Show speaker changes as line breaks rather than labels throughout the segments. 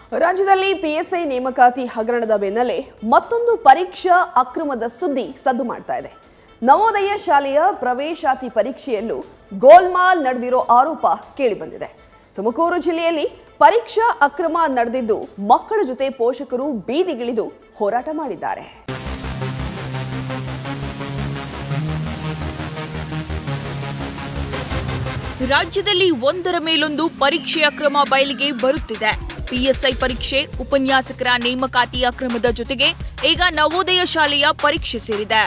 ರಾಜ್ಯದಲ್ಲಿ ಪಿಎಸ್ಐ ನೇಮಕಾತಿ ಹಗರಣದ ಬೆನ್ನಲ್ಲೇ ಮತ್ತೊಂದು ಪರೀಕ್ಷಾ ಅಕ್ರಮದ ಸುದ್ದಿ ಸದ್ದು ಮಾಡ್ತಾ ಇದೆ ನವೋದಯ ಶಾಲೆಯ ಪ್ರವೇಶಾತಿ ಪರೀಕ್ಷೆಯಲ್ಲೂ ಗೋಲ್ಮಾಲ್ ನಡೆದಿರೋ ಆರೋಪ ಕೇಳಿಬಂದಿದೆ ತುಮಕೂರು ಜಿಲ್ಲೆಯಲ್ಲಿ ಪರೀಕ್ಷಾ ಅಕ್ರಮ ನಡೆದಿದ್ದು ಮಕ್ಕಳ ಜೊತೆ ಪೋಷಕರು ಬೀದಿಗಿಳಿದು ಹೋರಾಟ ಮಾಡಿದ್ದಾರೆ
ರಾಜ್ಯದಲ್ಲಿ ಒಂದರ ಮೇಲೊಂದು ಪರೀಕ್ಷೆ ಅಕ್ರಮ ಬಯಲಿಗೆ ಬರುತ್ತಿದೆ ಪಿಎಸ್ಐ ಪರೀಕ್ಷೆ ಉಪನ್ಯಾಸಕರ ನೇಮಕಾತಿ ಅಕ್ರಮದ ಜೊತೆಗೆ ಈಗ ನವೋದಯ ಶಾಲೆಯ ಪರೀಕ್ಷೆ ಸೇರಿದೆ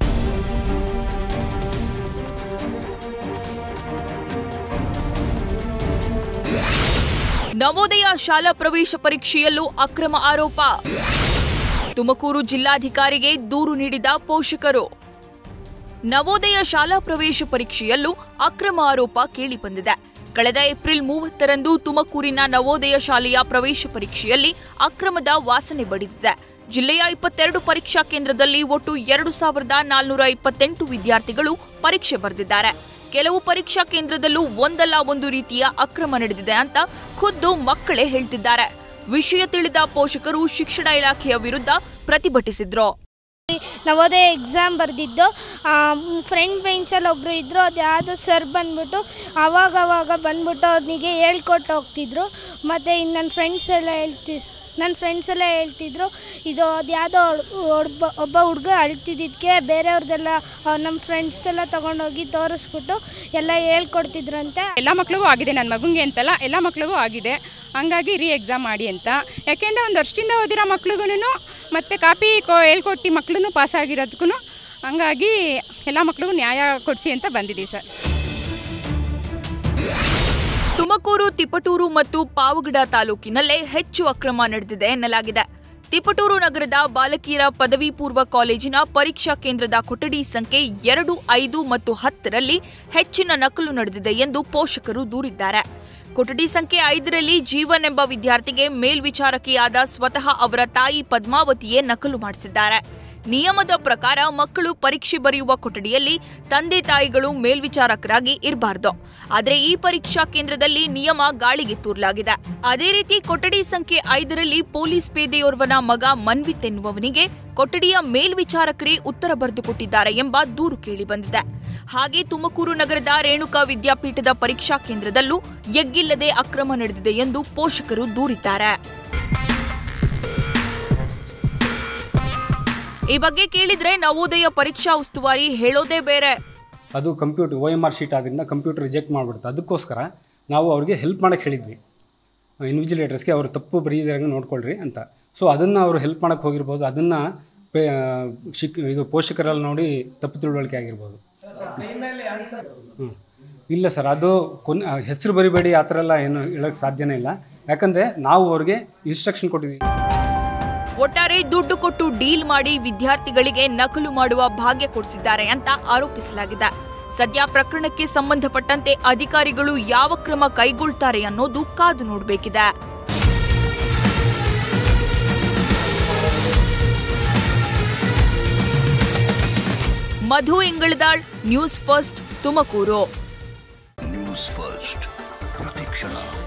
ನವೋದಯ ಶಾಲಾ ಪ್ರವೇಶ ಪರೀಕ್ಷೆಯಲ್ಲೂ ಅಕ್ರಮ ಆರೋಪ ತುಮಕೂರು ಜಿಲ್ಲಾಧಿಕಾರಿಗೆ ದೂರು ನೀಡಿದ ಪೋಷಕರು ನವೋದಯ ಶಾಲಾ ಪ್ರವೇಶ ಪರೀಕ್ಷೆಯಲ್ಲೂ ಅಕ್ರಮ ಆರೋಪ ಕೇಳಿಬಂದಿದೆ ಕಳೆದ ಏಪ್ರಿಲ್ ಮೂವತ್ತರಂದು ತುಮಕೂರಿನ ನವೋದಯ ಶಾಲೆಯ ಪ್ರವೇಶ ಪರೀಕ್ಷೆಯಲ್ಲಿ ಅಕ್ರಮದ ವಾಸನೆ ಬಡಿದಿದೆ ಜಿಲ್ಲೆಯ ಇಪ್ಪತ್ತೆರಡು ಪರೀಕ್ಷಾ ಕೇಂದ್ರದಲ್ಲಿ ಒಟ್ಟು ಎರಡು ಸಾವಿರದ ನಾಲ್ನೂರ ಇಪ್ಪತ್ತೆಂಟು ವಿದ್ಯಾರ್ಥಿಗಳು ಪರೀಕ್ಷೆ ಬರೆದಿದ್ದಾರೆ ಕೆಲವು ಪರೀಕ್ಷಾ ಕೇಂದ್ರದಲ್ಲೂ ಒಂದಲ್ಲ ಒಂದು ರೀತಿಯ ಅಕ್ರಮ ನಡೆದಿದೆ ಅಂತ ಖುದ್ದು ಮಕ್ಕಳೇ ಹೇಳ್ತಿದ್ದಾರೆ ವಿಷಯ ತಿಳಿದ ಪೋಷಕರು ಶಿಕ್ಷಣ ಇಲಾಖೆಯ ವಿರುದ್ಧ ಪ್ರತಿಭಟಿಸಿದ್ರು
ನವೋದಯ ಎಕ್ಸಾಮ್ ಬರೆದಿದ್ದು ಫ್ರೆಂಡ್ ಬೆಂಚಲ್ಲಿ ಒಬ್ಬರು ಇದ್ದರು ಅದು ಯಾವುದೋ ಸರ್ ಬಂದ್ಬಿಟ್ಟು ಅವಾಗ ಅವಾಗ ಬಂದ್ಬಿಟ್ಟು ಅವನಿಗೆ ಹೇಳ್ಕೊಟ್ಟು ಹೋಗ್ತಿದ್ರು ಮತ್ತು ಇನ್ನು ನನ್ನ ಫ್ರೆಂಡ್ಸ್ ಎಲ್ಲ ಹೇಳ್ತಿ ನನ್ನ ಫ್ರೆಂಡ್ಸ್ ಎಲ್ಲ ಹೇಳ್ತಿದ್ರು ಇದು ಅದು ಯಾವುದೋ ಒಬ್ಬ ಒಬ್ಬ ಹುಡುಗ ಅಳ್ತಿದ್ದಕ್ಕೆ ಬೇರೆಯವ್ರದ್ದೆಲ್ಲ ನಮ್ಮ ಫ್ರೆಂಡ್ಸ್ದೆಲ್ಲ ತೊಗೊಂಡೋಗಿ ತೋರಿಸ್ಬಿಟ್ಟು ಎಲ್ಲ ಹೇಳ್ಕೊಡ್ತಿದ್ರಂತೆ
ಎಲ್ಲ ಮಕ್ಳಿಗೂ ಆಗಿದೆ ನನ್ನ ಮಗುಂಗೆ ಅಂತಲ್ಲ ಎಲ್ಲ ಮಕ್ಳಿಗೂ ಆಗಿದೆ ಹಂಗಾಗಿ ರೀ ಎಕ್ಸಾಮ್ ಮಾಡಿ ಅಂತ ಯಾಕೆಂದರೆ ಒಂದು ವರ್ಷದಿಂದ ಓದಿರೋ ಮಕ್ಳಿಗೂ ಮತ್ತು ಕಾಪಿ ಕೊ ಹೇಳ್ಕೊಟ್ಟು ಮಕ್ಳು ಪಾಸ್ ಆಗಿರೋದಕ್ಕೂ ಹಂಗಾಗಿ ಎಲ್ಲ ಮಕ್ಳಿಗೂ ನ್ಯಾಯ ಕೊಡಿಸಿ ಅಂತ ಬಂದಿದ್ದೀವಿ ಸರ್
ತುಮಕೂರು ತಿಪಟೂರು ಮತ್ತು ಪಾವಗಡ ತಾಲೂಕಿನಲ್ಲೇ ಹೆಚ್ಚು ಅಕ್ರಮ ನಡೆದಿದೆ ಎನ್ನಲಾಗಿದೆ ತಿಪಟೂರು ನಗರದ ಬಾಲಕಿಯರ ಪದವಿ ಪೂರ್ವ ಕಾಲೇಜಿನ ಪರೀಕ್ಷಾ ಕೇಂದ್ರದ ಕೊಠಡಿ ಸಂಖ್ಯೆ ಎರಡು ಐದು ಮತ್ತು ಹತ್ತರಲ್ಲಿ ಹೆಚ್ಚಿನ ನಕಲು ನಡೆದಿದೆ ಎಂದು ಪೋಷಕರು ದೂರಿದ್ದಾರೆ ಕೊಠಡಿ ಸಂಖ್ಯೆ ಐದರಲ್ಲಿ ಜೀವನ್ ಎಂಬ ವಿದ್ಯಾರ್ಥಿಗೆ ಮೇಲ್ವಿಚಾರಕಿಯಾದ ಸ್ವತಃ ಅವರ ತಾಯಿ ಪದ್ಮಾವತಿಯೇ ನಕಲು ಮಾಡಿಸಿದ್ದಾರೆ ನಿಯಮದ ಪ್ರಕಾರ ಮಕ್ಕಳು ಪರೀಕ್ಷೆ ಬರೆಯುವ ಕೊಠಡಿಯಲ್ಲಿ ತಂದೆ ತಾಯಿಗಳು ಮೇಲ್ವಿಚಾರಕರಾಗಿ ಇರಬಾರ್ದು ಆದರೆ ಈ ಪರೀಕ್ಷಾ ಕೇಂದ್ರದಲ್ಲಿ ನಿಯಮ ಗಾಳಿಗೆ ತೂರಲಾಗಿದೆ ಅದೇ ರೀತಿ ಕೊಠಡಿ ಸಂಖ್ಯೆ ಐದರಲ್ಲಿ ಪೊಲೀಸ್ ಪೇದೆಯೋರ್ವನ ಮಗ ಮನ್ವಿತ್ ಎನ್ನುವವನಿಗೆ ಕೊಠಡಿಯ ಮೇಲ್ವಿಚಾರಕರೇ ಉತ್ತರ ಬರೆದುಕೊಟ್ಟಿದ್ದಾರೆ ಎಂಬ ದೂರು ಕೇಳಿಬಂದಿದೆ ಹಾಗೆ ತುಮಕೂರು ನಗರದ ರೇಣುಕಾ ವಿದ್ಯಾಪೀಠದ ಪರೀಕ್ಷಾ ಕೇಂದ್ರದಲ್ಲೂ ಎಗ್ಗಿಲ್ಲದೆ ಅಕ್ರಮ ನಡೆದಿದೆ ಎಂದು ಪೋಷಕರು ದೂರಿದ್ದಾರೆ ಈ ಬಗ್ಗೆ ಕೇಳಿದ್ರೆ ನವೋದಯ ಪರೀಕ್ಷಾ ಉಸ್ತುವಾರಿ ಹೇಳೋದೇ ಬೇರೆ
ಅದು computer O M R sheet ಆದ್ದರಿಂದ ಕಂಪ್ಯೂಟರ್ ರಿಜೆಕ್ಟ್ ಮಾಡಿಬಿಡುತ್ತೆ ಅದಕ್ಕೋಸ್ಕರ ನಾವು ಅವ್ರಿಗೆ ಹೆಲ್ಪ್ ಮಾಡೋಕ್ಕೆ ಹೇಳಿದ್ವಿ ಇನ್ವಿಜಿಲೇಟರ್ಸ್ಗೆ ಅವರು ತಪ್ಪು ಬರೀದಿರಂಗೆ ನೋಡ್ಕೊಳ್ರಿ ಅಂತ ಸೊ ಅದನ್ನು ಅವರು ಹೆಲ್ಪ್ ಮಾಡೋಕ್ಕೆ ಹೋಗಿರ್ಬೋದು ಅದನ್ನು ಶಿಕ್ ಇದು ಪೋಷಕರಲ್ಲಿ ನೋಡಿ ತಪ್ಪು ತಿಳುವಳಿಕೆ ಆಗಿರ್ಬೋದು ಹ್ಞೂ ಇಲ್ಲ ಸರ್ ಅದು ಕೊನ್ ಹೆಸರು ಬರಿಬೇಡಿ ಆ ಥರ ಎಲ್ಲ ಏನು ಹೇಳೋಕ್ಕೆ ಸಾಧ್ಯನೇ ಇಲ್ಲ ಯಾಕಂದರೆ ನಾವು ಅವ್ರಿಗೆ ಇನ್ಸ್ಟ್ರಕ್ಷನ್ ಕೊಟ್ಟಿದ್ವಿ
ಒಟ್ಟಾರೆ ದುಡ್ಡು ಕೊಟ್ಟು ಡೀಲ್ ಮಾಡಿ ವಿದ್ಯಾರ್ಥಿಗಳಿಗೆ ನಕಲು ಮಾಡುವ ಭಾಗ್ಯ ಕೊಡಿಸಿದ್ದಾರೆ ಅಂತ ಆರೋಪಿಸಲಾಗಿದೆ ಸದ್ಯ ಪ್ರಕರಣಕ್ಕೆ ಸಂಬಂಧಪಟ್ಟಂತೆ ಅಧಿಕಾರಿಗಳು ಯಾವ ಕ್ರಮ ಕೈಗೊಳ್ತಾರೆ ಅನ್ನೋದು ಕಾದು ನೋಡಬೇಕಿದೆ Madhu Ingaladal news first Tumakuru
news first ಪ್ರತಿಕ್ಷಣ